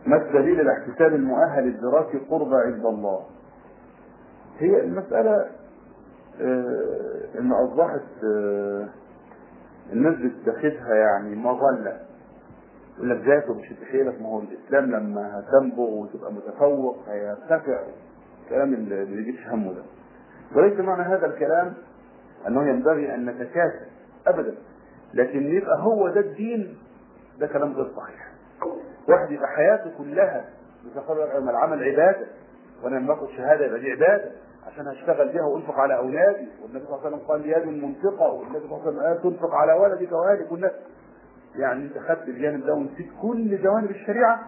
ما الدليل على احتساب المؤهل الدراسي قرب عند الله هي المسألة آه، ان اصبحت آه، الناس بتتخذها يعني مظلة يقول لك ذاته مش حيلك ما هو الاسلام لما هتنبغ وتبقى متفوق هيرتفع الكلام اللي ما بيجيبش همه ده وليس معنى هذا الكلام انه ينبغي ان نتكاسل ابدا لكن يبقى هو ده الدين ده كلام غير صحيح واحد يبقى حياته كلها بتقرر العمل عباده وانا لما اخد شهاده يبقى دي عباده عشان هشتغل بيها وانفق على اولادي والنبي صلى الله عليه وسلم قال يد المنفقه والنبي صلى الله عليه وسلم قال تنفق على ولدك واهلك والناس يعني انت خدت الجانب ده ونسيت كل جوانب الشريعه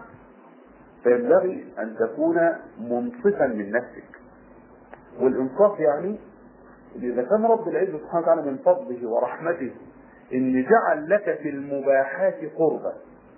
فينبغي ان تكون منصفا من نفسك والانصاف يعني إن اذا كان رب العزه سبحانه وتعالى من فضله ورحمته ان جعل لك في المباحات قربة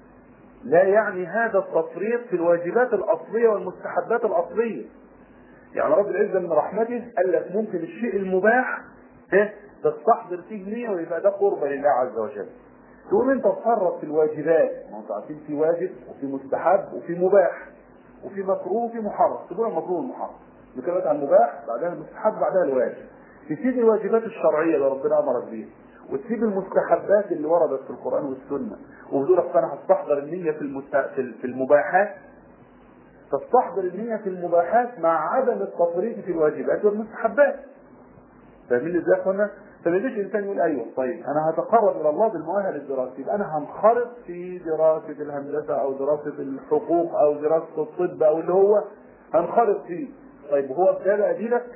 لا يعني هذا التفريط في الواجبات الاصليه والمستحبات الاصليه يعني رب العزه من رحمته قال لك ممكن الشيء المباح إيه؟ تستحضر فيه نيه ويبقى ده قربة لله عز وجل تقوم انت تفرط في الواجبات ما انتوا عارفين في واجب وفي مستحب وفي مباح وفي مكروه وفي محرم تقول المكروه والمحرم نتكلم عن المباح بعدها المستحب بعدها الواجب تسيب الواجبات الشرعيه اللي ربنا امرك بيها وتسيب المستحبات اللي وردت في القران والسنه وبتقول لك انا هستحضر النيه في المست... في في المباحات تستحضر النيه في المباحات مع عدم التفريط في الواجبات والمستحبات فاهمين ازاي يا اخوانا؟ فما يجيش انسان يقول ايوه طيب انا هتقرب الى الله بالمؤهل الدراسي يبقى انا هنخرط في دراسه الهندسه او دراسه الحقوق او دراسه الطب او اللي هو هنخرط فيه طيب هو ابتدى دينك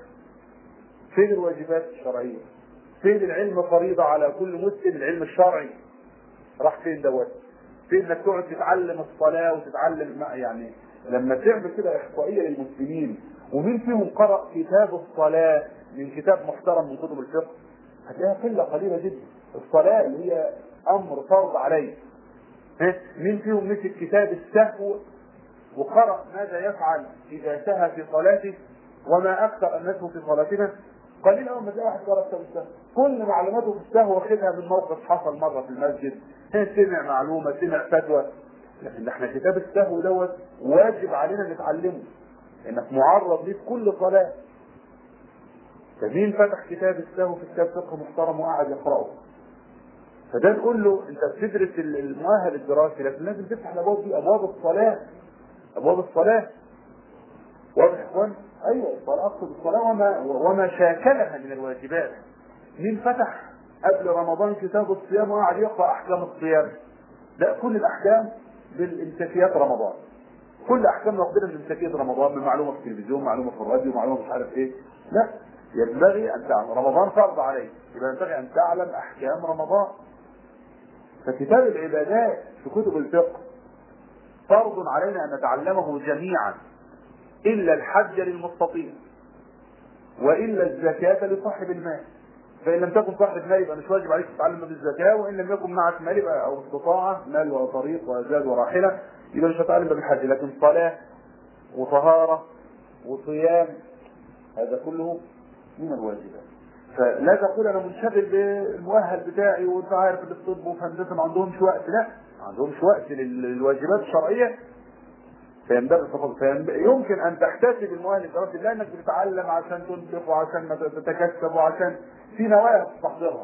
فين الواجبات الشرعيه؟ فين العلم فريضه على كل مسلم العلم الشرعي؟ راح فين دوت؟ فين انك تقعد تتعلم الصلاه وتتعلم ما يعني لما تعمل كده احصائيه للمسلمين ومين فيهم قرأ كتاب الصلاه من كتاب محترم من كتب الفقه؟ هتلاقيها قله قليله جدا الصلاه اللي هي امر فرض عليه ها؟ مين فيهم مسك كتاب السهو وقرأ ماذا يفعل إذا سهى في صلاته وما أكثر الناس في صلاتنا قليل أول ما تلاقي واحد قرأ كتاب السهو كل معلوماته في السهو واخدها من موقف حصل مرة في المسجد سمع معلومة سمع فتوى لكن ده احنا كتاب السهو دوت واجب علينا نتعلمه انك معرض ليه في كل صلاة فمين فتح كتاب السهو في كتاب فقه محترم وقعد يقرأه فده نقول له انت بتدرس المؤهل الدراسي لكن لازم تفتح الابواب دي ابواب الصلاه ابواب الصلاه واضح يا اخوان؟ ايوه الصلاه اقصد الصلاه وما وما شاكلها من الواجبات مين فتح قبل رمضان كتاب الصيام وقعد يقرا احكام الصيام لا كل الاحكام بالامساكيات رمضان كل احكام واخدينها من امساكيه رمضان من معلومه في التلفزيون معلومه في الراديو معلومه مش عارف ايه لا ينبغي ان تعلم رمضان فرض عليك يبقى ينبغي ان تعلم احكام رمضان فكتاب العبادات في كتب الفقه فرض علينا ان نتعلمه جميعا الا الحج للمستطيع والا الزكاه لصاحب المال فان لم تكن صاحب مال يبقى مش واجب عليك تتعلم بالزكاه وان لم يكن معك مال يبقى او استطاعه مال وطريق وزاد وراحله يبقى مش هتعلم بالحج لكن صلاه وطهاره وصيام هذا كله من الواجبات فلا تقول انا منشغل بالمؤهل بتاعي وانت عارف ان الطب وفي هندسه ما عندهمش وقت لا ما عندهمش وقت للواجبات الشرعيه فينبغي فينبغي يمكن ان تحتسب المؤهل الدراسي لانك بتتعلم عشان تنفق وعشان ما تتكسب وعشان في نوايا تستحضرها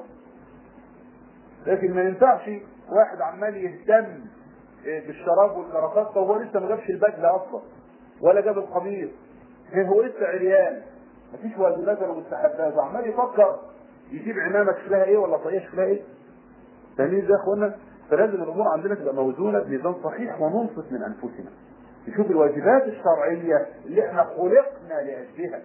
لكن ما ينفعش واحد عمال يهتم بالشراب والكرافات وهو لسه ما جابش البدله اصلا ولا جاب القميص هو لسه عريان مفيش واجبات ولا مستحبات وعمال يفكر يجيب عمامه شكلها ايه ولا طاقيه شكلها ايه فاهمين ازاي يا اخوانا فلازم الامور عندنا تبقى موزونه بميزان صحيح وننصف من انفسنا نشوف الواجبات الشرعيه اللي احنا خلقنا لاجلها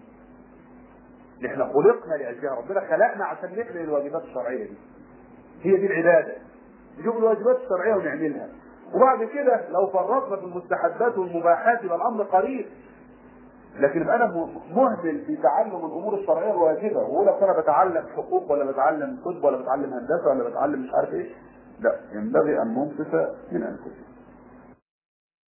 اللي احنا خلقنا لاجلها ربنا خلقنا عشان نعمل الواجبات الشرعيه دي هي دي العباده نشوف الواجبات الشرعيه ونعملها وبعد كده لو فرطنا في المستحبات والمباحات يبقى الامر قريب لكن يبقى انا مهمل في تعلم الامور الشرعيه الواجبه واقول اصل انا بتعلم حقوق ولا بتعلم طب ولا بتعلم هندسه ولا بتعلم مش عارف ايه لا ينبغي ان ننصف من انفسنا